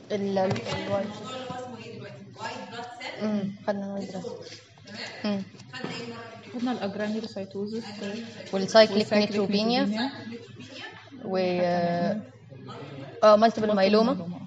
ال ال- الواي الموضوع اللي هو اسمه ايه دلوقتي وايت بلاد سيل امم خدنا واي بلاد تمام امم خدنا ايه المره اللي فاتت خدنا الاجرانيولوسايتوزس والسايكليك نيتروبينيا و اه مالتيبل مايلوما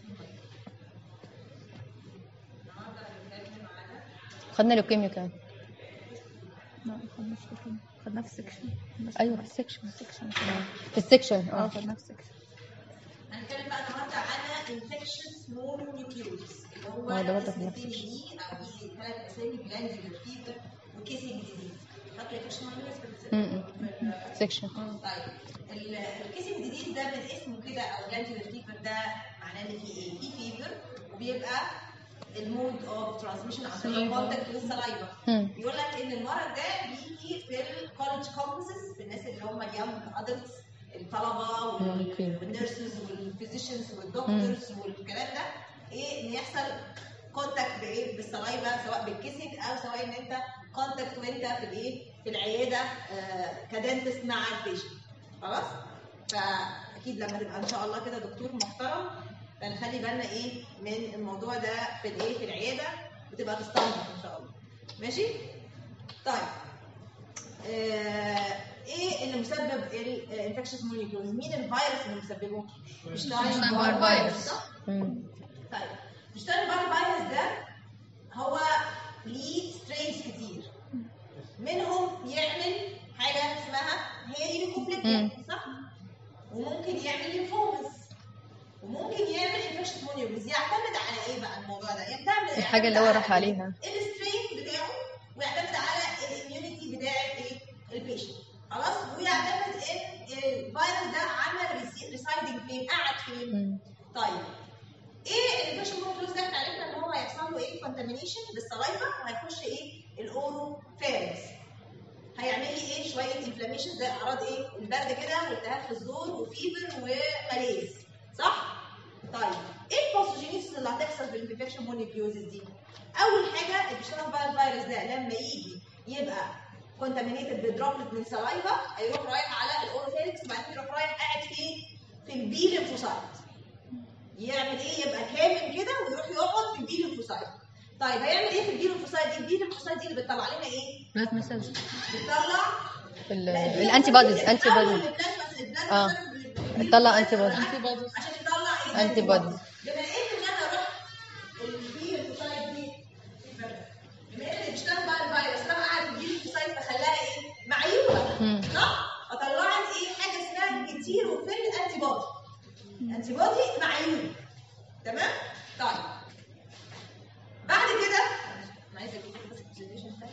خدنا لوكيميا كمان لا ما خدناش لوكيميا. خدناها في السكشن ايوه في السكشن السكشن في السكشن اه اه خدناها في السكشن هنتكلم بقى النهارده على انفكشن مونونيوكليوز اللي هو اه ده برضه اسم في نفس التاني ليه او دي ثلاث اسامي جلاندولار فيفر وكيسنج ديزيز فاكره انفكشن مونونيوكليوز في امم ال- سكشن طيب ال- الكيسنج ديزيز ده من اسمه كده او جلاندولار فيفر ده معناه ان في ايه؟ في فيفر وبيبقى المود اوف ترانسميشن عن طريق Saliva. كونتاكت للسلايفا مم. بيقول لك ان المرض ده بيجي في الكولج كومبسز في الناس اللي هم اليونج ادلتس الطلبه ممكن. والنيرسز والفيزيشنز والدكتورز والكلام ده ايه ان يحصل كونتاكت بايه بالسلايفا سواء بالكيسنج او سواء ان انت كونتاكت وانت في الايه في العياده آه كدنتست مع البيشنت خلاص فاكيد لما تبقى ان شاء الله كده دكتور محترم فنخلي بالنا ايه من الموضوع ده في الايه في العياده وتبقى تستنضف ان شاء الله ماشي طيب آه ايه اللي مسبب الانفكشن مونيكلوز مين الفيروس اللي مسببه مش Epstein-Barr فيروس virus. صح مم. طيب مشتاين بار فيروس ده هو ليه سترينز كتير منهم يعمل حاجه اسمها هي ليوكوبليكيا صح وممكن يعمل ليمفومز وممكن يعمل انفكشن مونيوكلوز يعتمد على ايه بقى الموضوع ده يعتمد الحاجة اللي هو يعتمد راح على عليها السترين بتاعه ويعتمد على الاميونيتي بتاع ايه البيشنت خلاص ويعتمد ان الفيروس ده عمل ريسايدنج فين قعد فين مم. طيب ايه الانفكشن مونكلوز ده احنا عرفنا ان هو هيحصل له ايه كونتامينيشن بالسلايفا وهيخش ايه الاورو فارنكس هيعمل لي ايه شويه انفلاميشن زي اعراض ايه البرد كده والتهاب في الزور وفيبر وماليز صح طيب ايه الباثوجينيسيس اللي هتحصل في الانفكشن مونيكيوزز دي اول حاجه البيشتغل بقى الفيروس ده لما يجي يبقى كونتامينيتد بدروبلت من سلايفا هيروح رايح على الاوروفيركس وبعدين يروح رايح قاعد فين في البي ليمفوسايت يعمل ايه يبقى كامل كده ويروح يقعد في البي ليمفوسايت طيب هيعمل ايه في البي ليمفوسايت دي البي ليمفوسايت دي اللي بتطلع لنا ايه بلاد مسلز بتطلع الانتي بوديز انتي بوديز اه بتطلع انتي بوديز عشان يطلع ايه انتي بوديز بما ان انا رحت البي ليمفوسايت دي بما ان اللي بيشتغل بقى الفيروس راح قاعد في البي ليمفوسايت فخلاها ايه معيوبه مم. صح فطلعت ايه حاجه اسمها كتيروفيل انتي بودي انتي بودي معيوب تمام طيب بعد كده انا عايزه اجيب بس البرزنتيشن بتاعتي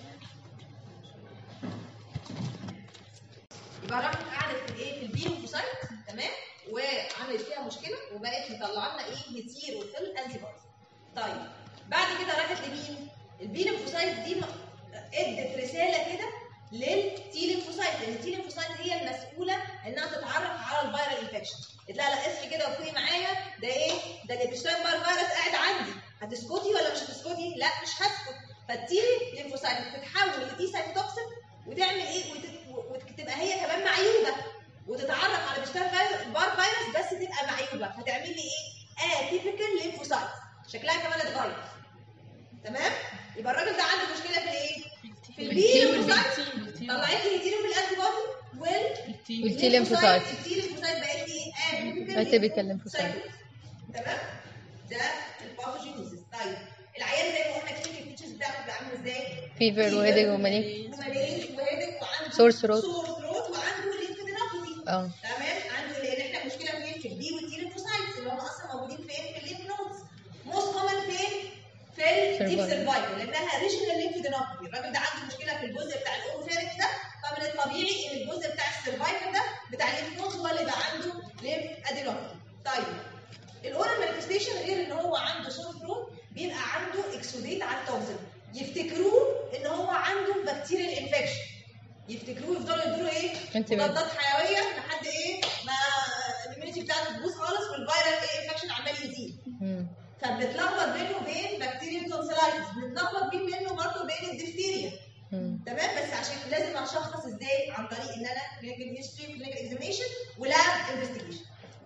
يبقى راحت قعدت في الايه في البيلوفوسايت تمام وعملت فيها مشكله وبقت مطلعه لنا ايه كتير وفيل انتي بودي طيب بعد كده راحت لمين البيلوفوسايت دي م- ادت رساله كده للتي ليمفوسايت لان التي ليمفوسايت هي المسؤوله انها تتعرف على الفيرال انفكشن لا لا اصحي كده وخدي معايا ده ايه ده اللي بيشتغل بقى الفيروس قاعد عندي هتسكتي ولا مش هتسكتي لا مش هسكت فالتي ليمفوسايت بتتحول لتي سايتوكسين وتعمل ايه وت- وتبقى هي كمان معيوبه وتتعرف على بيشتغل فيروس- بار فيروس بس تبقى معيوبه فتعمل لي ايه اتيبيكال ليمفوسايت شكلها كمان اتغير تمام يبقى الراجل ده عنده مشكله في الايه في البي ليمفوسايت طلعت لي هيتيرو في الانتي بودي وال والتي ليمفوسايت التي ليمفوسايت بقت لي ايه Atypical lymphocyte. تمام ده الباثوجينيسيس طيب العيان زي ما قلنا كلينيكال فيتشرز بتاعته بتبقى عامله ازاي؟ فيفر وهيدج ومالي وماليز وهيدك وعنده Sore throat. سور ثروت وعنده ليمفيدينوباثي اه تمام عنده لان احنا المشكله فين في البي والتي ليمفوسايتس اللي هم اصلا موجودين فين في الليمف نودز موست كومن فين في الديب Survival. سيرفايفل لانها ريجنال ليمفيدينوباثي الراجل ده عنده مشكله في الجزء بتاع الاوروفيركس ده فمن الطبيعي ان الجزء بتاع السيرفايفل ده بتاع الليمف نودز هو اللي بقى عنده ليمف ادينوباثي طيب الاورال مانيفستيشن غير ان هو عنده سور ثروت بيبقى عنده اكسوديت على التوزن يفتكروه ان هو عنده بكتيريال انفكشن يفتكروه يفضلوا يدوا ايه Antibiotic. مضادات حيويه لحد ايه ما الاميونيتي بتاعته تبوظ خالص والفيرال ايه انفكشن عمال يزيد مم. فبنتلخبط بينه وبين بكتيريا تونسيلايتس بنتلخبط بين منه برضه بين الدفتيريا مم. تمام بس عشان لازم اشخص ازاي عن طريق ان انا كلينيكال هيستوري كلينيكال اكزاميشن ولاب انفستيجيشن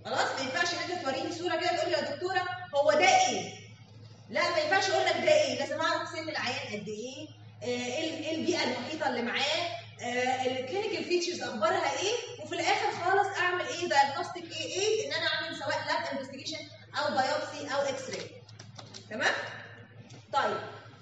خلاص ما ينفعش ان انت توريني صوره كده تقول لي يا دكتوره هو ده ايه لا ما ينفعش اقول لك ده ايه لازم اعرف سن العيان قد ايه آه، ايه ال- إيه البيئه المحيطه اللي معاه الكلينيكال فيتشرز اخبارها ايه وفي الاخر خالص اعمل ايه دايجنوستيك ايه ايه ان انا اعمل سواء لاب انفستيجيشن او بايوبسي او اكس راي تمام طيب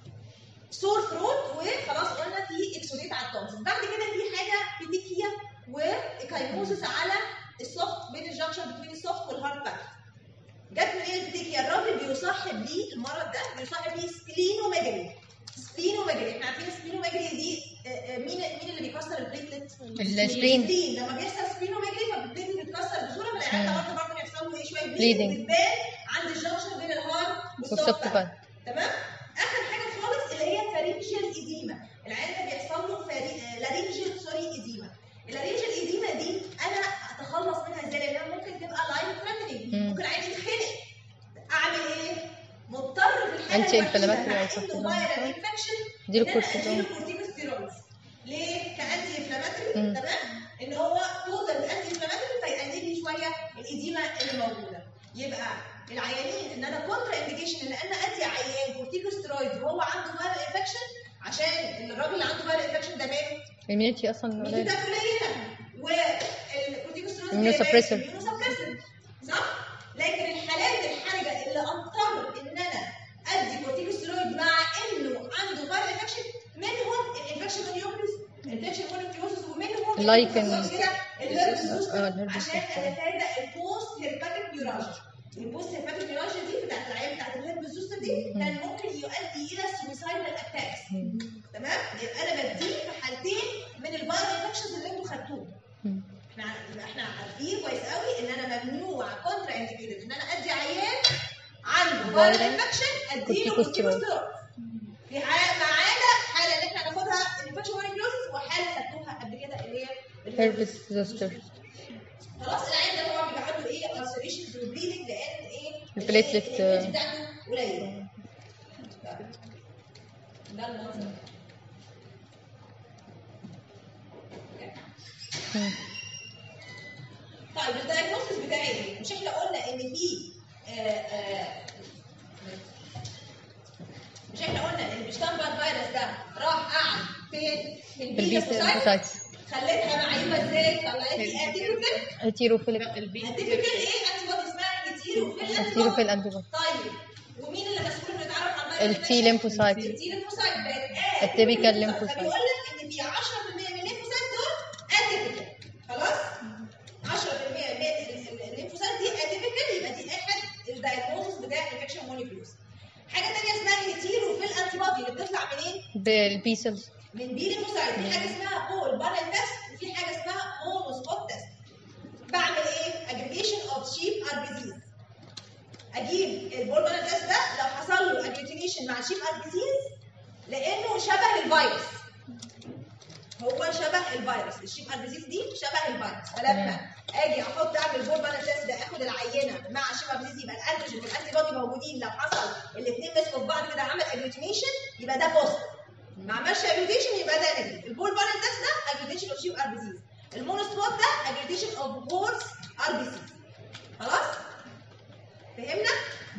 سور ثروت وخلاص قلنا في اكسوديت على التونسل بعد كده في حاجه بيتيكيا وكايموزس على السوفت بين الجنكشن بين السوفت والهارد باك جت منين البيتيكيا الراجل بيصاحب ليه المرض ده بيصاحب ليه سبلينوميجالي سبلينوميجالي احنا عارفين السبلينوميجالي دي آه، آه، مين مين اللي بيكسر البليتلت السبلين السبلين لما بيحصل سبلينوميجالي فالبليتلت بتتكسر بسهوله فالعيان ده برضه برضه بيحصل له ايه شويه Bleeding. بليدنج بتبان عند الجنكشن بين الهارد والسوفت والسوفت باك بان تمام اخر حاجه خالص اللي هي فارنجيال ايديما العيان ده بيحصل له فاري... آه، لارنجيال سوري ايديما اللارنجيال ايديما دي انا اتخلص منها ازاي لانها ممكن تبقى لايف ثريتنينج مم. ممكن عيان يتخنق اعمل ايه مضطر في الحاله Anti inflammatory مع أو انه cortisone. فايرال انفكشن اديله إن أنا كورتيزون. أديله كورتيكوستيرويدز ليه كانتي انفلاماتوري مم. تمام ان هو توتال انتي انفلاماتوري فيقلل لي شويه الايديما اللي موجوده يبقى العيانين ان انا كونترا انديكيشن ان انا ادي عيان كورتيكوستيرويد وهو عنده فايرال انفكشن عشان الراجل اللي عنده فايرال انفكشن ده ماله الميونيتي اصلا مين قليل ده قليله والكورتيكوستيرويد Immunosuppressor. صح لكن الحالات الحرجه اللي اضطر ان انا ادي كورتيكوستيرويد مع انه عنده فايرال انفكشن منهم الانفكشن مونيوكليس الانفكشن مونيوكليوسس ومنهم Lichen. بالظبط كده الهربس آه، زوستر الهربس عشان زوستر. اتفادى البوست هيرباتيك نيوراجيا البوست هيرباتيك نيوراجيا دي بتاعت العيان بتاعت الهربس زوستر دي كان ممكن يؤدي الى سويسايدال اتاكس تمام يبقى انا بديه في حالتين من الفايرال انفكشنز اللي انتوا خدتوهم احنا يبقى احنا عارفين كويس قوي ان انا ممنوع كونترا انديكيتد ان انا ادي عيان عنده فايرال Viral. انفكشن اديله كورتيكوستيرويد. كورتيكوستيرويد في حاله ما عدا حاله اللي احنا هناخدها الانفكشن مونيكلوزس وحاله خدتوها قبل كده اللي هي هيربس زوستر خلاص العيان ده طبعا بيبقى عنده ايه ulcerations وبليدنج لان ايه البليتلت، ال- آه. الإميونيتي بتاعته قليل ده المنظر طيب الدايجنوستس بتاعي ايه؟ مش احنا قلنا ان في آه، آه، مش احنا قلنا ان الشتامبر فيروس ده راح قعد فين؟ في البي البيتا سايت خليتها معيبه ازاي؟ طلعت لي اتيبيكال هيتيروفيليك اتيبيكال ايه؟ انتي بودي اسمها هيتيروفيل هيتيروفيل انتي بودي طيب ومين اللي مسؤول انه يتعرف على التي lymphocyte. التي ليمفوسايت بقت التيبيكال lymphocyte. فبيقول لك ان في 10% من الليمفوسايت دول اتيبيكال خلاص 10% من الليمفوسايت دي اتيبيكال يبقى دي احد الدايجنوزس بتاع الانفكشن مونيكلوز حاجه ثانيه اسمها هيتيروفيل انتي بودي اللي بتطلع منين؟ بالبي سيلز من بي ليمفوسايت في حاجه اسمها بول بانل تيست وفي حاجه اسمها مونو سبوت تيست بعمل ايه؟ اجريجيشن اوف شيب ار ديزيز اجيب البول بانل تيست ده لو حصل له اجريجيشن مع شيب ار ديزيز لانه شبه الفيروس هو شبه الفيروس الشيب ار ديزيز دي شبه الفيروس فلما اجي احط اعمل بول بانل تيست ده اخد العينه مع شيب ار ديزيز يبقى الانتيجين والانتي بودي موجودين لو حصل الاثنين مسكوا في بعض كده عمل اجريجيشن يبقى ده بوزيتيف ما عملش اجريديشن يبقى ده نيجاتيف البول بانل تيست ده اجريديشن اوف شيب ار ديزيز المونوسبوت ده اجريديشن اوف هورس ار بي سي خلاص فهمنا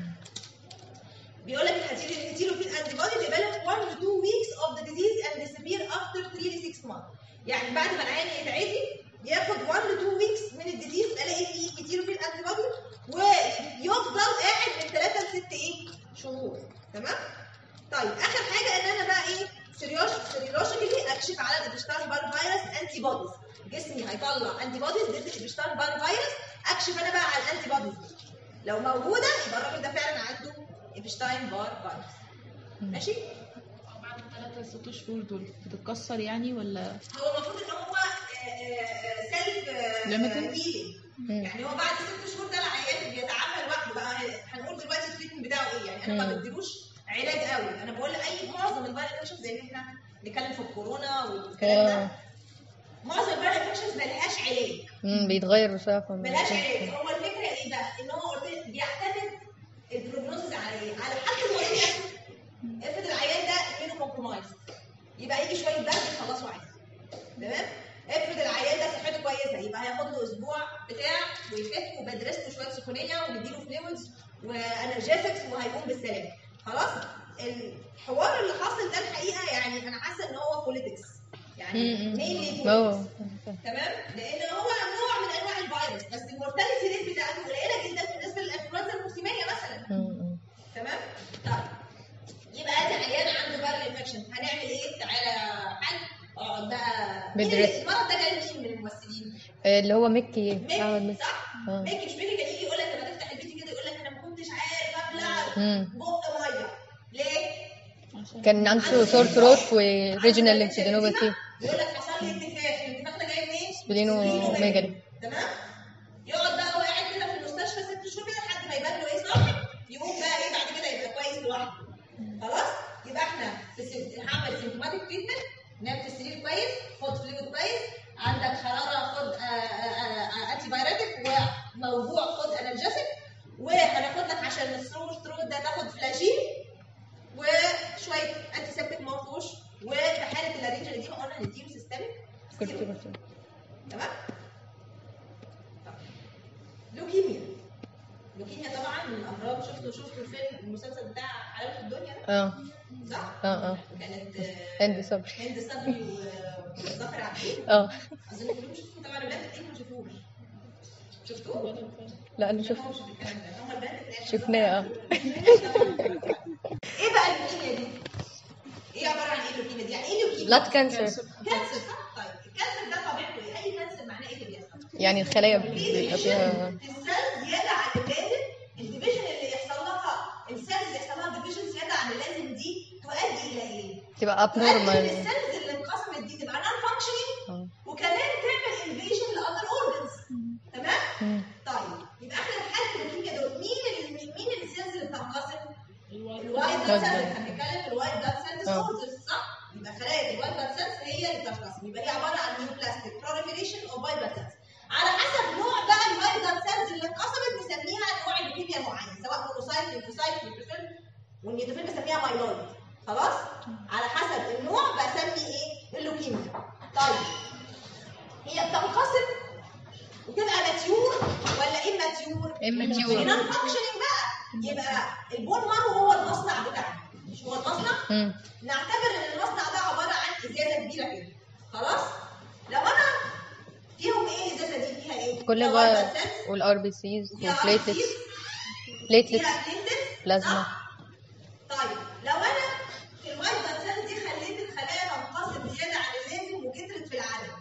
بيقول لك الهتيرو الهتيرو في الانتي بودي develop 1 to 2 weeks of the disease and disappear after 3 to 6 months يعني بعد ما العيان يتعدي ياخد 1 to 2 weeks من الديزيز الاقي فيه هتيرو في الانتي بودي ويفضل قاعد من 3 ل 6 ايه شهور تمام طيب اخر حاجه ان انا بقى ايه سيريولوجيكالي اكشف على الابشتاين بار فيروس انتي بوديز جسمي هيطلع انتي بوديز ضد الابشتاين بار فيروس اكشف انا بقى على الانتي بوديز دي لو موجوده يبقى الراجل ده فعلا عنده ابشتاين بار فيروس ماشي بعد الثلاثة ست شهور دول بتتكسر يعني ولا هو المفروض ان هو سيلف Limited؟ هيلينج مم. يعني هو بعد ست شهور ده العيان بيتعامل لوحده بقى هنقول دلوقتي التريتمنت بتاعه ايه يعني انا ما مم. بديلوش علاج قوي انا بقول اي معظم الفايرال انفكشنز زي ان احنا نتكلم في الكورونا والكلام ده آه. معظم الفايرال انفكشنز ملهاش علاج مم، بيتغير بسرعه في ملهاش علاج هو الفكره ايه بقى ان هو قلت لك بيعتمد البروجنوزز على ايه على حالة المريض نفسه افرض العيان ده امينو كومبرومايز يبقى يجي شويه برد يخلصوا عادي تمام افرض العيان ده صحته كويسه كويسه يبقى هياخد له اسبوع بتاع ويخف وبدرس له شويه سخونيه ونديله فلويدز وانرجيتكس وهيقوم بالسلام خلاص الحوار اللي حاصل ده الحقيقه يعني انا حاسه ان هو بوليتكس يعني م- م. مينلي اه تمام لان هو نوع من انواع الفيروس بس المورتاليتي ريت بتاعته قليله جدا بالنسبه للانفلونزا الموسميه مثلا م- م. تمام طيب يبقى ادي عيان عنده فيرال انفكشن هنعمل ايه تعالى يا حاج اقعد بقى مين بدرس. اللي- المرض ده جاي مين من الممثلين اللي هو مكي احمد ميكي مكي صح اه ميكي مش ميكي كان يجي يقول لك لما تفتح الفيديو كده يقول لك انا ما كنتش عارف ابلع مم. بق ميه ليه عشان كان عنده سور ثروت وريجنال ليمفيدينوباثي يقول لك حصل لي انتفاخ الانتفاخ ده جاي منين سبلينو ميجالي تمام يقعد بقى هو قاعد كده في المستشفى ست شهور كده لحد ما يبان له ايه صاحي يقوم بقى ايه بعد كده يبقى كويس لوحده خلاص يبقى احنا في السيم- هعمل سيمتوماتيك تريتمنت نام في السرير كويس خد فلويد كويس عندك حراره خد انتي بايريتك وموجوع خد انرجيسك وهناخد لك عشان الثرو ثرو ده تاخد فلاجين وشويه انتي سيبتك مفروش وفي حاله اللارينجا دي قلنا هنديله سيستميك كورتيكوستيرويد. تمام طب. لوكيميا لوكيميا طبعا من الامراض شفتوا شفتوا الفيلم المسلسل بتاع حلاوه الدنيا ده اه صح؟ اه اه كانت آه، هند صبري هند صبري و- وظافر عبدين اه اظن كلكم شفتوا طبعا البنات اكيد ما شافوش شفتوه؟ لا انا ما شفت شفتوش الكلام ده هم البنات اللي عايشة شفناه اه ايه بقى اللوكيميا دي؟ ايه عباره عن ايه اللوكيميا دي؟ يعني ايه لوكيميا؟ بلاد كانسر كانسر صح؟ طيب الكانسر ده طبيعته ايه؟ اي كانسر معناه ايه اللي بيحصل؟ يعني الخلايا بيبقى فيها السيل زياده عن اللازم الديفيجن اللي يحصل لها السيلز اللي يحصل لها ديفيجن زياده عن اللازم دي تؤدي الى ايه؟ تبقى اب تؤدي ان نورمال السيلز اللي انقسمت دي تبقى نون فانكشنينج وكمان تعمل انفيجن لاذر اورجنز تمام؟ طيب يبقى احنا في حاله اللوكيميا دول مين اللي مين السيلز اللي بتنقسم؟ الوايت بلاد سيلز احنا بنتكلم في الوايت بلاد سيلز اه. ديسوردرز صح؟ يبقى خلايا الوايت بلاد سيلز هي اللي بتنقسم يبقى هي عباره عن نيوبلاستيك بروليفريشن اوف وايت بلاد سيلز على حسب نوع بقى الوايت بلاد سيلز اللي انقسمت بنسميها نوع اللوكيميا معين سواء مونوسايت ليمفوسايت نيوتروفيل والنيوتروفيل بسميها مايلويد خلاص؟ على حسب النوع بسمي ايه؟ اللوكيميا طيب هي بتنقسم وتبقى ماتيور ولا اماتيور؟ immature. نون فانكشنينج بقى يبقى البون مارو هو المصنع بتاعنا مش هو المصنع مم. نعتبر ان المصنع ده عباره عن ازازه كبيره كده خلاص لو انا فيهم ايه الازازه دي فيها ايه كل فيها الوايت white blood cells، والار بي سيز فيها والبليتلتس RBCs، بليتلتس فيها platelets، بلازما. صح؟ طيب لو انا في الوايت بلاد سيلز دي خليت الخلايا تنقسم زياده عن اللازم وكترت في العدد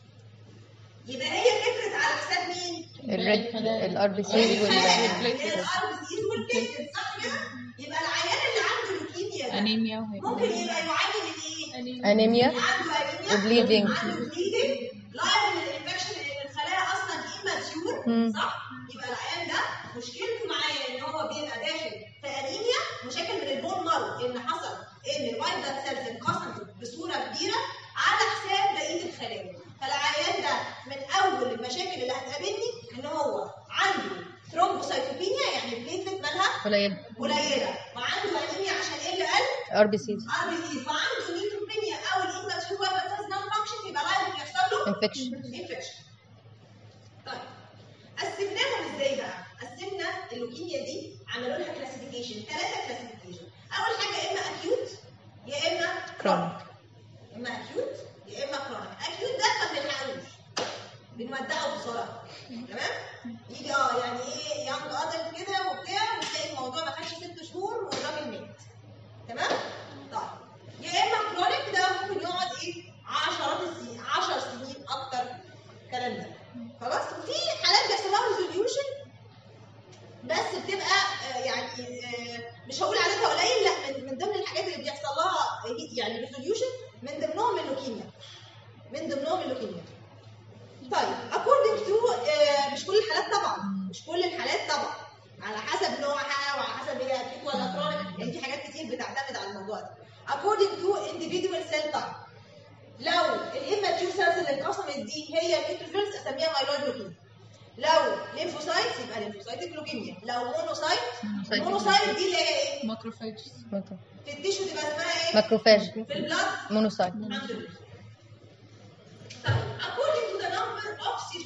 يبقى هي كترت على حساب مين؟ الريد الار بي سيز والبليتلتس الاربسيز والبليتلت صح كده؟ يبقى العيان اللي عنده لوكيميا ده انيميا وهي ممكن يبقى يعاني من ايه؟ انيميا عنده انيميا وبليدنج. عنده بليدنج لايف للانفكشن لان الخلايا اصلا ايماتيور مم. صح؟ يبقى العيان ده مشكلته معاه ان هو بيبقى داخل في انيميا مشاكل من البون مارو ان حصل ان الوايت بلاد سيلز انقسمت بصوره كبيره على حساب بقيه الخلايا فالعيان ده من اول المشاكل اللي هتقابلني ان هو عنده ثرومبوسايتوبينيا يعني بليتلت مالها قليل قليله وعنده انيميا عشان ايه اللي قل ار بي سيز ار بي سيز وعنده نيوتروبينيا او الانفكشن وايت بلاد سيلز نون فانكشن يبقى لايف يحصل له انفكشن انفكشن طيب قسمناهم ازاي بقى؟ قسمنا اللوكيميا دي عملوا لها كلاسيفيكيشن ثلاثه كلاسيفيكيشن اول حاجه يا اما اكيوت يا اما كرونيك يا اما اكيوت يا اما كرونيك اكيوت ده ما بنلحقوش بنودعه بسرعه تمام يجي اه يعني ايه يانج ادلت كده وبتاع وتلاقي الموضوع ما خدش ست شهور والراجل مات تمام طيب يا اما كرونيك ده ممكن يقعد ايه عشرات السنين 10 سنين اكتر الكلام ده خلاص وفي حالات بيحصل لها ريزوليوشن بس بتبقى آه، يعني آه، مش هقول عددها قليل لا من, من ضمن الحاجات اللي بيحصل لها هي- يعني ريزوليوشن من ضمنهم اللوكيميا من ضمنهم اللوكيميا طيب according to آه، مش كل الحالات طبعا مش كل الحالات طبعا على حسب نوعها وعلى حسب هي اكيد ولا كرونيك يعني في حاجات كتير بتعتمد على الموضوع ده according to individual cell type لو الاماتيور سيلز اللي انقسمت دي هي النيوتروفيلز اسميها مايلويد لوكيميا لو ليمفوسايتس يبقى ليمفوسايتك لوكيميا لو مونوسايت Monocytic مونوسايت دي اللي هي ايه ماكروفاجز في التيشو تبقى اسمها ايه ماكروفاج في البلاد مونوسايت الحمد لله طيب according to the number of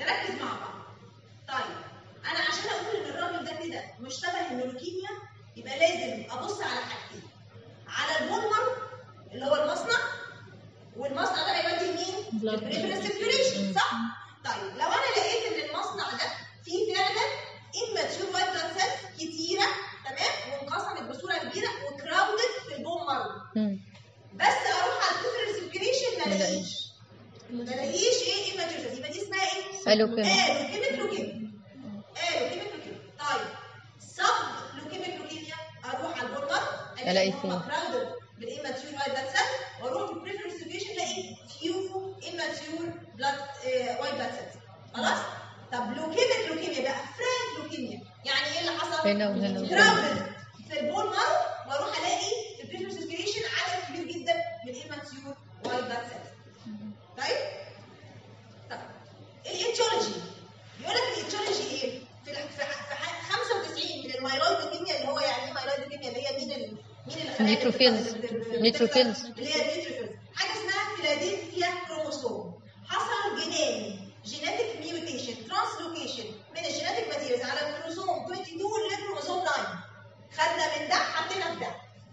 نركز مع بعض طيب انا عشان اقول ان الراجل ده كده مشتبه انه لوكيميا يبقى لازم ابص على حاجتين على البولمر اللي هو المصنع والمصنع ده هيودي لمين؟ Blood. البريفرنس سيركيوليشن صح؟ طيب لو انا لقيت ان المصنع ده فيه فعلا immature white blood cells كتيره تمام وانقسمت بصوره كبيره وكراودد في البون مارو مم. بس اروح على البريفرنس سيركيوليشن ما ما الاقيش ما الاقيش ايه immature cells يبقى دي اسمها ايه؟ ألوكيميا. آه لوكيميك لوكيميا آه لوكيميك لوكيميا طيب سب لوكيميك لوكيميا اروح على البون مارو ألاقي هم فين؟ كراودد بالاماتيور وايت بلاد سيل واروح بالبريفرنس سيركيوليشن الاقي فيو اماتيور بلاد وايت بلاد سيل خلاص طب لوكيميك لوكيميا بقى فرانك لوكيميا يعني ايه اللي حصل؟ هنا وهنا وهنا. كراودد في البون مارو واروح الاقي في البريفرنس سيركيوليشن عدد كبير جدا من الاماتيور وايت بلاد سيل طيب طب الايتيولوجي بيقول لك الايتيولوجي ايه؟ في الح- في ح- في ح- 95 من المايلويد لوكيميا اللي هو يعني ايه مايلويد لوكيميا اللي هي مين ال- مين الخلايا اللي نيتروفيلز. بتبقى- بت- بت- نيتروفيلز. اللي هي النيتروفيلز حاجه اسمها فيلادلفيا كروموسوم حصل جنان جينيتك ميوتيشن ترانسلوكيشن من الجينيتك ماتيريالز على الكروموسوم 22 للكروموسوم 9 خدنا من ده حطينا في ده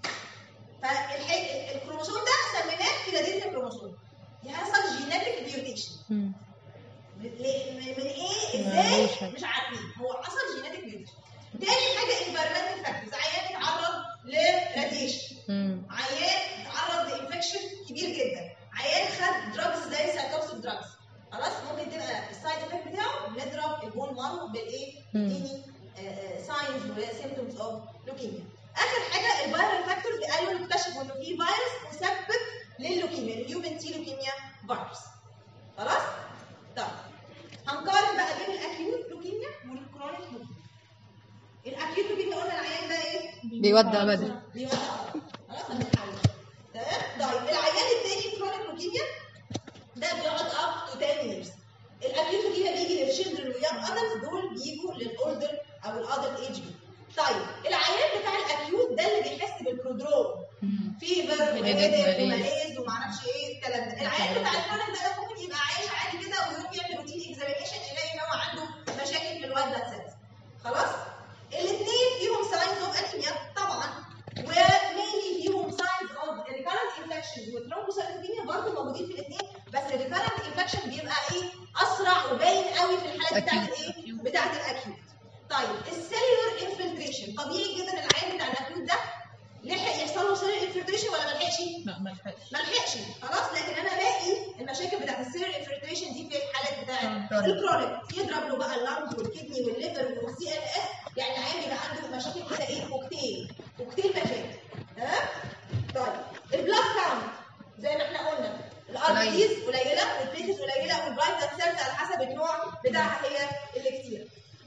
فالكروموسوم ده سميناه فيلادلفيا كروموسوم يحصل جينيتك ميوتيشن مم. ليه- من من ايه ملوش ازاي حاجة. مش عارفين هو حصل جينيتك ميوتيشن تاني حاجه انفيرمنتال فاكتورز عيان اتعرض لراديشن مم. عيان اتعرض لانفكشن كبير جدا عيان خد دراجز زي سايتوكسيك دراجز خلاص ممكن تبقى السايد افكت بتاعه نضرب البون مارو بالايه مم. تديني ساينز وسيمتومز اوف لوكيميا اخر حاجه الفيرال فاكتورز قالوا إنه اكتشفوا انه في فيروس مسبب لللوكيميا الهيومن تي لوكيميا فيروس خلاص طيب هنقارن بقى بين الاكيوت لوكيميا والكرونيك لوكيميا الاكيوت لوكيميا قلنا العيان ده ايه بيودع بدري بيودع خلاص هنتحول تمام طيب العيان التاني كرونيك لوكيميا ده بيقعد اب تو 10 years الاكيوت لوكيميا بيجي للشيلدرن واليانج ادلتس دول بيجوا للاولدر او الادلت ايج جروب طيب العيان بتاع الاكيوت ده اللي بيحس بالبرودروم مم. فيفر Headache, وهيدك malaise. وماليز ومعرفش ايه الكلام ده العيان بتاع الكرونيك ده ممكن يبقى عايش عادي كده ويروح يعمل روتين اكزامينيشن يلاقي ان هو عنده مشاكل في الوايت بلاد سيلز خلاص الاثنين فيهم ساينز اوف انيميا طبعا ومينلي فيهم ساينز اوف ريكارنت انفكشنز والثرومبوسايتوبينيا برضه موجودين في الاثنين بس الريكارنت انفكشن بيبقى ايه اسرع وباين قوي في الحالات بتاعت أكيد. الايه بتاعت الاكيوت طيب السيلولر انفلتريشن طبيعي جدا العيان بتاع الاكيوت ده لحق يحصل له سيلولر انفلتريشن ولا ما لحقش؟ لا ما لحقش ما لحقش خلاص لكن انا باقي المشاكل بتاعت السيلولر انفلتريشن دي في الحالات بتاعت آه. الكرونيك يضرب له بقى اللنج والكدني والليفر والسي ان اس يعني العيان بيبقى عنده مشاكل كده ايه كوكتيل كوكتيل مشاكل تمام طيب البلاد كاونت زي ما احنا قلنا الار قليل. قليله والبليتس قليله والبلايت سيلز على حسب النوع بتاعها هي اللي كتير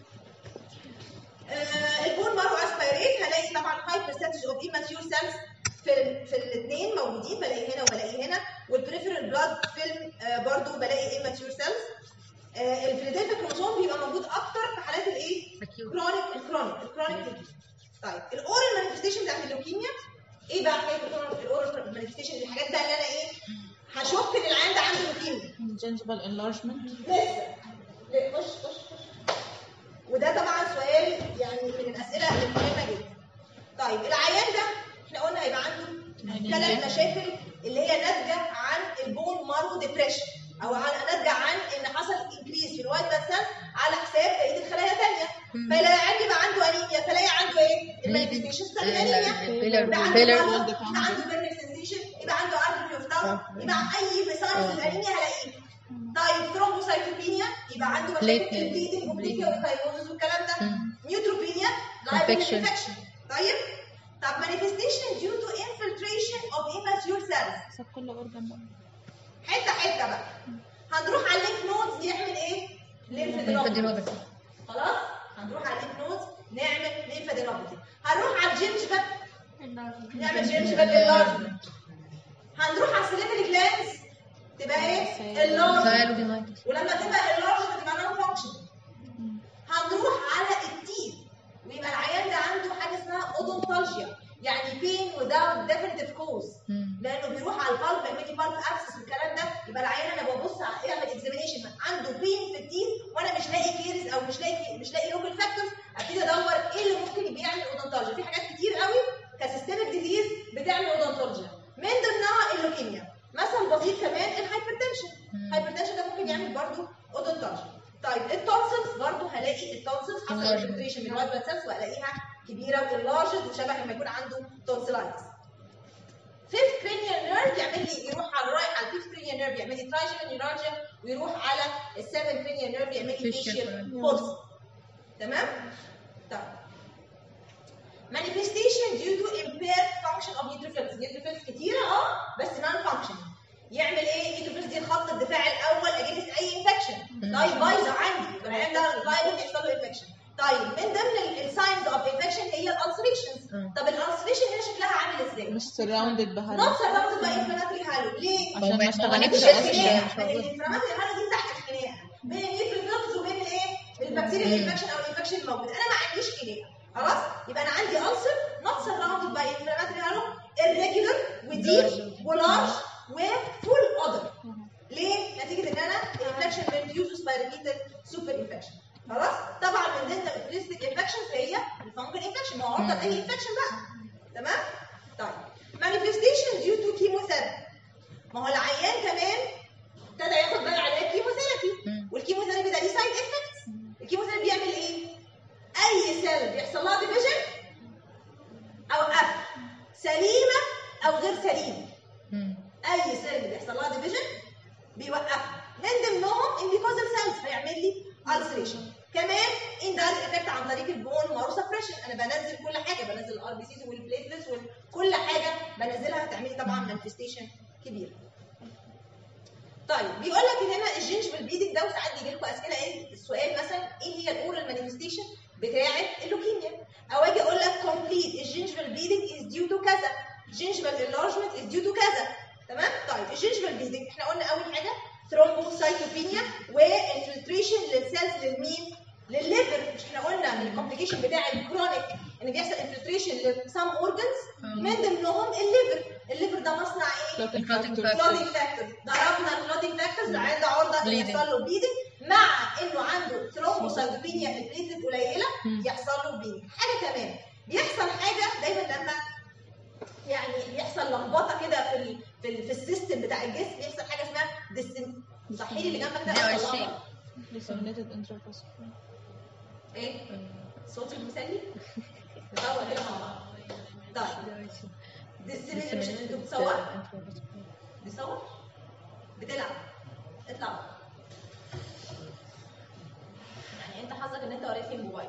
آه، البون مارو اسبيريت هلاقي طبعا هاي برسنتج اوف ايماتيور سيلز في ال- في الاثنين موجودين بلاقي هنا وبلاقي هنا والبريفرال بلاد فيلم برضو بلاقي ايماتيور سيلز الفيلادلفيا كروموسوم بيبقى موجود اكتر في حالات الايه؟ Acute. كرونيك الكرونيك الكرونيك disease. طيب الاورال مانيفستيشن بتاعت اللوكيميا ايه بقى حكايه الاورال مانيفستيشن الحاجات بقى اللي انا ايه؟ هشك ان العيان ده عنده لوكيميا gingival enlargement لسه لا، خش خش خش وده طبعا سؤال يعني من الاسئله المهمه جدا طيب العيان ده احنا قلنا هيبقى عنده ثلاث مشاكل اللي هي ناتجه عن البون مارو ديبريشن او على ناتجه عن ان حصل انكريز في الوايت بلاد سيلز على حساب بقيه الخلايا الثانيه فيلاقي يبقى عنده انيميا فلاقي عنده ايه؟ المانيفستيشنز بتاعت الانيميا بيلر يبقى عنده بيلر مرض، يبقى عنده بيرنك سنسيشن يبقى عنده ارتري اوف تاون يبقى اي ساينز الانيميا هلاقيه طيب ثرومبوسايتوبينيا يبقى عنده مشاكل Platelet. في البليدنج وبليدنج وكايروزز والكلام ده مم. نيوتروبينيا لايبل Infection. انفكشن طيب طب manifestation due to infiltration of immature cells حسب كل organ بقى. حته حته بقى هنروح على الليمف نودز يعمل ايه؟ ليمفادينوباثي ليمفادينوباثي خلاص هنروح على الليمف نودز نعمل ليمفادينوباثي هنروح على الجنجبل نعمل جنجبل انلارجمنت هنروح على السليمري جلاندز تبقى ايه؟ اللارج سايلودينايتس ولما تبقى اللارج هتبقى نون فانكشن هنروح على التيث ويبقى العيان ده عنده حاجه اسمها اودونتالجيا يعني بين without definitive cause مم. لانه بيروح على البالب الميدي بالب اكسس والكلام ده يبقى العيان انا ببص على اعمل اكزامينيشن عنده بين في التيث وانا مش لاقي مش لاقي لوكال فاكتورز ابتدي ادور ايه اللي ممكن بيعمل اودونتولوجيا في حاجات كتير قوي كسيستمك ديزيز بتعمل اودونتولوجيا من ضمنها اللوكيميا مثل بسيط كمان الهايبرتنشن الهايبرتنشن ده ممكن يعمل برضه اودونتولوجيا طيب التونسلز برضه هلاقي التونسلز حصل Enlargement. انفلتريشن من الوايت بلاد سيلز والاقيها كبيره وانلارجد وشبه لما يكون عنده تونسلايتس فيفث cranial نيرف يعمل لي يروح على رايح على الفيفث cranial نيرف يعمل لي trigeminal neuralgia ويروح على السيفن cranial نيرف يعمل لي Facial facial paralysis. pulse تمام؟ طيب manifestation due to impaired function of neutrophils neutrophils كتيرة اه بس non functioning يعمل ايه neutrophils دي الخط الدفاع الاول اجينست اي انفكشن طيب بايظه عندي فالعيان ده liable يحصل له انفكشن طيب من ضمن الساينز اوف انفكشن هي الالسريشنز مم. طب الالسريشن هنا شكلها عامل ازاي؟ مش surrounded بهالو not surrounded by inflammatory halo ليه؟ عشان ما- ما ما اشتغلتش غلبش اصلا الخناقة. مش موجودة. الانفلاماتوري هالو دي تحت الخناقه بين النيوكليوس وبين الايه؟ البكتيريا الانفكشن او الانفكشن الموجود انا ما عنديش خناقه خلاص؟ يبقى انا عندي ulcer not surrounded by inflammatory halo irregular وديب ولارج وفول odor ليه؟ نتيجه ان انا الانفكشن reduces by repeated super infection خلاص؟ طبعا من ضمن الانفكشنز infections هي الفانجل انفكشن ما هو عرضه لاي انفكشن بقى تمام؟ طيب manifestation due to chemotherapy ما هو العيان كمان ابتدى ياخد بقى علاج كيموثيرابي مم. والكيموثيرابي ده ليه سايد افكتس الكيموثيرابي بيعمل ايه؟ اي سيل بيحصل لها ديفيجن او قفل سليمه او غير سليمه مم. اي سيل بيحصل لها ديفيجن بيوقفها من ضمنهم الميكوزال سيلز هيعمل لي السريشن كمان اندايركت افكت عن طريق البون مارو سبريشن انا بنزل كل حاجه بنزل الار بي سيز والبليتلتس وكل حاجه بنزلها هتعمل لي طبعا مانفستيشن كبير طيب بيقول لك هنا الجينجفال بليدنج ده وساعات بيجي لكم اسئله ايه السؤال مثلا ايه هي الاورال مانيفستيشن بتاعه اللوكيميا او اجي اقول لك كومبليت الجينجفال بليدنج از ديو تو كذا جينجفال انلارجمنت از ديو تو كذا تمام طيب الجينجفال بليدنج احنا قلنا اول حاجه ثرومبوسايتوبينيا والانفلتريشن للسيلز للمين للليفر مش احنا قلنا الكومبليكيشن بتاع الكرونيك ان بيحصل انفلتريشن لسام اورجنز من ضمنهم الليفر الليفر ده مصنع ايه Clotting Clotting factor. factor. كلودينج فاكتورز ضربنا الكلودينج فاكتورز العيان ده عرضه ان Bleeding. يحصل له بليدنج مع انه عنده ثرومبوسايتوبينيا البليتلت قليله مم. يحصل له بليدنج حاجه كمان بيحصل حاجه دايما لما يعني بيحصل لخبطه كده في ال في, ال في السيستم بتاع الجسم بيحصل حاجه اسمها ديستن صحي لي اللي جنبك ده DRC. طلعها. disseminated intramuscular ايه صوت المسلي نصور كده مع بعض طيب ديستنيشن مش انتوا بتصور بيصور بتلعب اطلع بره. يعني انت حظك ان انت وريت لي الموبايل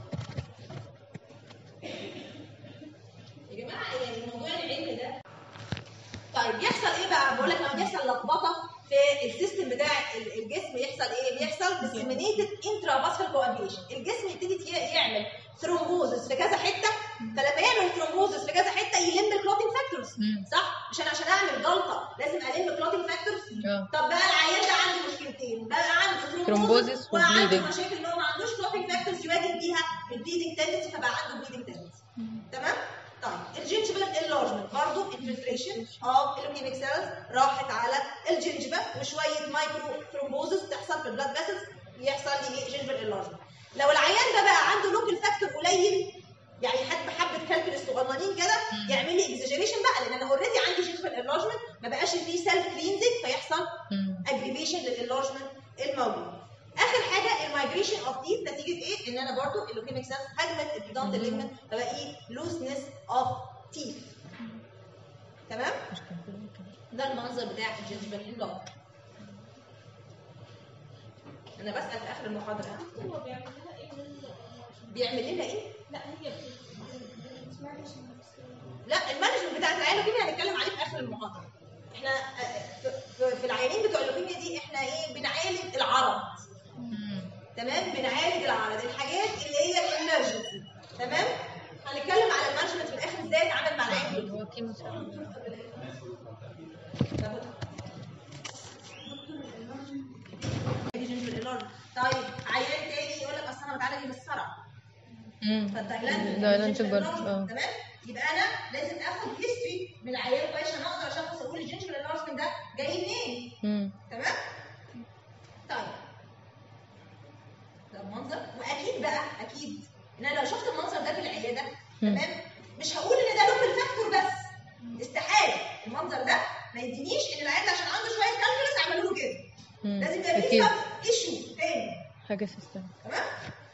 يا جماعه يعني موضوع العلم ده طيب بيحصل ايه بقى بقول لك لما بيحصل لخبطه في السيستم بتاع ال- الجسم يحصل ايه بيحصل disseminated intravascular coagulation الجسم يبتدي ي- يعمل ثرومبوزس في كذا حته فلما يعمل ثرومبوزس في كذا حته يلم الكلوتنج فاكتورز مم. صح مش انا عشان اعمل جلطه لازم الم كلوتنج فاكتورز اه طب بقى العيان ده عنده مشكلتين بقى عنده Thrombosis وعنده وbleeding. مشاكل ان هو ما عندوش كلوتنج فاكتورز يواجه بيها البليدنج تندنسي فبقى عنده بليدنج تندنسي تمام طيب الجنجبل انلارجمنت برضه انفلتريشن اوف اللوكيميك سيلز راحت على الجنجبه وشويه مايكرو ثرومبوزس تحصل في البلاد فيسلز يحصل لي ايه جنجبل انلارجمنت لو العيان ده بقى عنده لوكال فاكتور قليل يعني حد حبه كالكل الصغننين كده يعمل لي اكزاجيريشن بقى لان انا اوريدي عندي جنجبل انلارجمنت ما بقاش فيه سيلف كلينزنج فيحصل مم. اجريفيشن للانلارجمنت الموجود اخر حاجه المايجريشن اوف تيث نتيجه ايه ان انا برضو اللوكيميك سيلز هجمت البيدانت الليجمنت فبقى لوسنس اوف تيث تمام ده المنظر بتاع الجنجبل انلارج انا بسال في اخر المحاضره ها؟ هو بيعمل لها ايه من بيعمل لنا ايه لا هي اسمها ايش لا المانجمنت بتاع العيان اللوكيميا هنتكلم عليه في اخر المحاضره احنا آه، في- في- في العيانين بتوع اللوكيميا دي احنا ايه بنعالج العرض مم. تمام بنعالج العرض الحاجات اللي هي الامرجنسي تمام هنتكلم على المانجمنت في الاخر ازاي اتعامل مع العين اللي هو كيموثيرابي طيب عيان تاني يقول لك اصل انا بتعالج بالصرع مم. فالتايلاند ده لانش برضه اه تمام يبقى انا لازم اخد هيستوري من العيان كويس عشان اقدر اشخص اقول الجنجبل انلارجمنت ده جاي منين مم. تمام طيب ده المنظر مم. تمام مش هقول ان ده لوكال فاكتور بس استحاله المنظر ده ما يدينيش ان العيان ده عشان عنده شويه كالكولس عملوا له كده مم. لازم يبقى فيه اكيد ايشو تاني حاجه سيستم تمام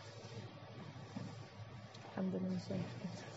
الحمد لله مش عارفة.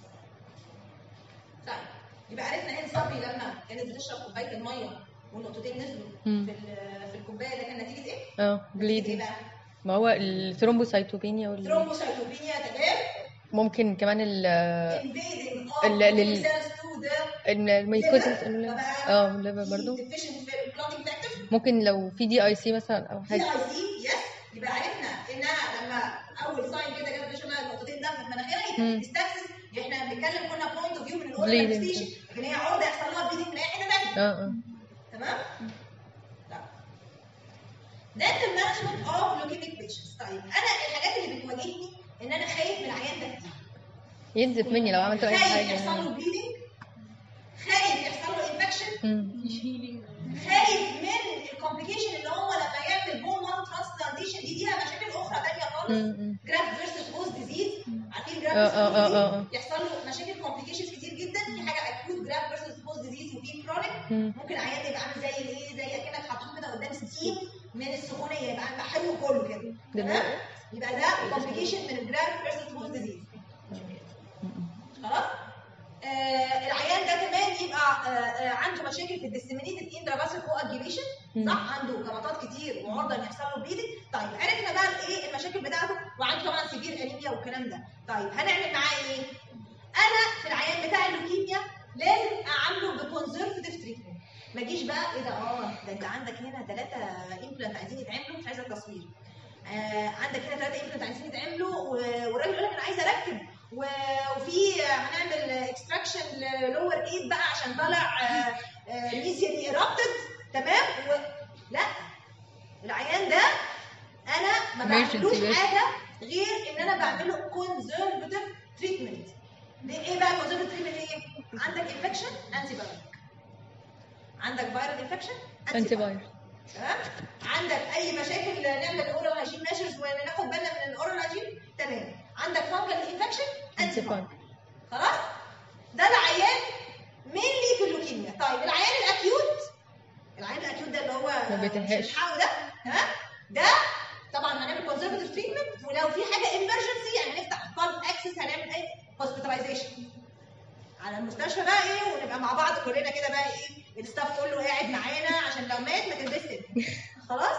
طيب يبقى عرفنا هند صبري لما كانت بتشرب كوبايه الميه والنقطتين نزلوا مم. في ال- في الكوبايه ده كان نتيجه ايه؟ اه نتيجه ايه بليدنج بقى؟ ما هو الثرومبوسايتوبينيا وال... ثرومبوسايتوبينيا تمام ممكن كمان ال invading of ال- لل- cells to the الميكوزس فبقى اه الليفر برضو deficient في الكلوتينج فاكتورز ممكن لو في دي اي سي مثلا او دي حاجه اي سي يس يبقى عرفنا انها لما اول ساين كده جت بتشرب نقطتين دم في مناخيرها مم. يبقى ديستاكسس احنا بنتكلم كنا بوينت اوف فيو من الاورال Bleeding. مانيفستيشن لكن هي عقده يحصل لها بليدنج من اي حته ثانيه اه اه تمام؟ طيب dental management of leukemic patients طيب انا الحاجات اللي بتواجهني ان انا خايف من العيان ده كتير ينزف مني لو عملت اي خايف يحصل حاجه له بليدنج خايف يحصل له انفكشن مم. خايف من الكومبليكيشن اللي هو لما يعمل بون مارو ترانسبلانتيشن دي ليها مشاكل اخرى ثانيه خالص مم. جرافت فيرسس هوست ديزيز عارفين آه، جرافت آه، آه، فيرسس آه، آه. يحصل له مشاكل كومبليكيشنز كتير جدا في حاجه اكيوت جرافت فيرسس هوست ديزيز وفي كرونيك مم. ممكن عيان يبقى عامل زي الايه زي اكنك حاطط كده قدام ستيم من السخونيه يبقى عامل حلو كله كده تمام يبقى ده كومبليكيشن من الجرافت فيرسس هوست ديزيز خلاص آه العيان ده كمان يبقى آه آه عنده مشاكل في الديسيمينيتد اندرافاسل كواجيوليشن مم. صح عنده جلطات كتير وعرضه ان يحصل له بليدنج طيب عرفنا بقى ايه المشاكل بتاعته وعنده طبعا سيفير انيميا والكلام ده طيب هنعمل معاه ايه انا في العيان بتاع اللوكيميا لازم اعامله بكونزرفتيف تريتمنت ما اجيش بقى ايه ده اه ده انت عندك هنا ثلاثه امبلانت عايزين يتعملوا مش عايزه تصوير آه عندك هنا ثلاثه امبلانت عايزين يتعملوا و- والراجل يقول لك انا عايز اركب و- وفي هنعمل اكستراكشن لور ايد بقى عشان طالع ميزيالي ايرابتد تمام و... لا العيان ده انا ما Emergency بعملوش بس. حاجه غير ان انا بعمله كونزرفتيف تريتمنت ايه بقى كونزرفتيف تريتمنت ايه؟ عندك انفكشن انتي بايوتيك عندك فيرال انفكشن انتي فايروس تمام عندك اي مشاكل نعمل اورال هايجين ميجرز وناخد بالنا من الاورال هايجين تمام عندك فانجل انفكشن انتي انتي فايروس خلاص ده العيان مينلي في اللوكيميا طيب العيان الاكيوت العيان الاكيوت ده اللي هو ما بيتلحقش. مش هنلحقه ده تمام ده طبعا هنعمل كونزرفتيف تريتمنت ولو في حاجه ايمرجنسي يعني نفتح بالب اكسس هنعمل ايه هوسبيتاليزيشن على المستشفى بقى ايه ونبقى مع بعض كلنا كده بقى ايه الستاف كله قاعد معانا عشان لو مات ما تلبسش خلاص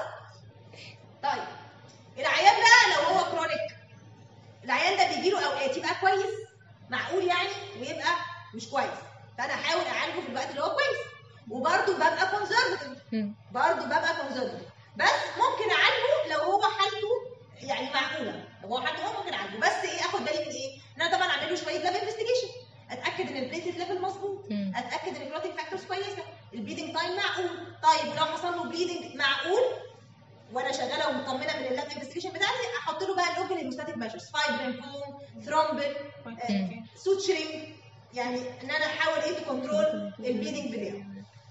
طيب العيان بقى لو هو كرونيك العيان ده بيجي له اوقات يبقى كويس معقول يعني ويبقى مش كويس فانا احاول اعالجه في الوقت اللي هو كويس وبرده ببقى كونزرفتيف مم. برضه ببقى كونزرفتيف بس ممكن اعالجه لو هو حالته يعني معقوله لو هو حالته هو ممكن اعالجه بس ايه اخد بالي من ايه؟ ان انا طبعا اعمل له شويه لاب انفستيجيشن اتاكد ان البليتد ليفل مظبوط مم. اتاكد ان الكلوتينج فاكتورز كويسه البليدنج تايم معقول طيب ولو حصل له بليدنج معقول وانا شغاله ومطمنه من اللاب انفستيجيشن بتاعتي احط له بقى اللوكال هيموستاتيك ميجرز فايبرين فوم ثرومبين مم. سوتشرينج يعني ان انا احاول ايه تكنترول البليدنج بتاعه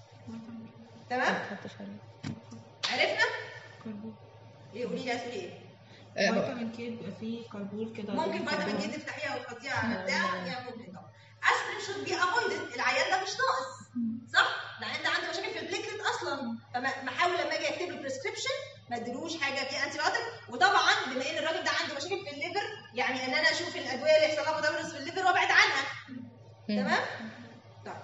تمام ما تحطش عليه. عرفنا ايه قولي لي عايز تقولي ايه آه، هو- فيتامين كي بيبقى فيه كربول كده ممكن فيتامين جي تفتحيها وتحطيها على بتاع يعني ممكن طبعا اسبرين شود بي افويدد العيان ده مش ناقص صح؟ العيان ده عنده مشاكل في البليكلت اصلا فمحاول لما اجي اكتب له بريسكريبشن ما اديلوش حاجه فيها انتي بايوتيك وطبعا بما ان الراجل ده عنده مشاكل في الليفر يعني ان انا اشوف الادويه اللي يحصل لها مدرس في الليفر وابعد عنها مم. تمام؟ طيب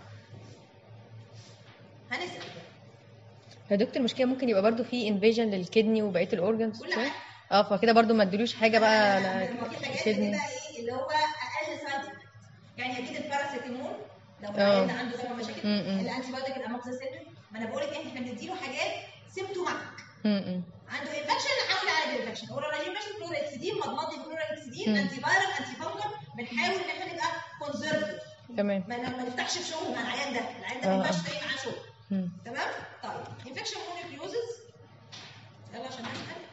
هنسال يا دكتور المشكله ممكن يبقى برضو في انفيجن للكدني وبقيه الاورجنز كل حاجه اه فكده برضو ما ادلوش حاجه بقى ما على في حاجات اللي كدني بقى ايه اللي هو اقل سايد افكت يعني اكيد الباراسيتامول لو اه. العيان ده عنده طبعا مشاكل م- م. الانتي بايوتيك الاموكسيسيلين ما انا بقول لك احنا بنديله حاجات سيمتوماتيك امم عنده انفكشن نحاول نعالج الانفكشن اورال راجين ماشي كلوركسيدين مضمضي كلوركسيدين م. انتي فايرال انتي فانجل بنحاول ان احنا نبقى كونزرفتيف تمام ما ما نفتحش في شغل مع العيان ده العيان ده اه. ما ينفعش تلاقي معاه شغل مم. تمام طيب انفكشن مونيكليوزز يلا عشان نسال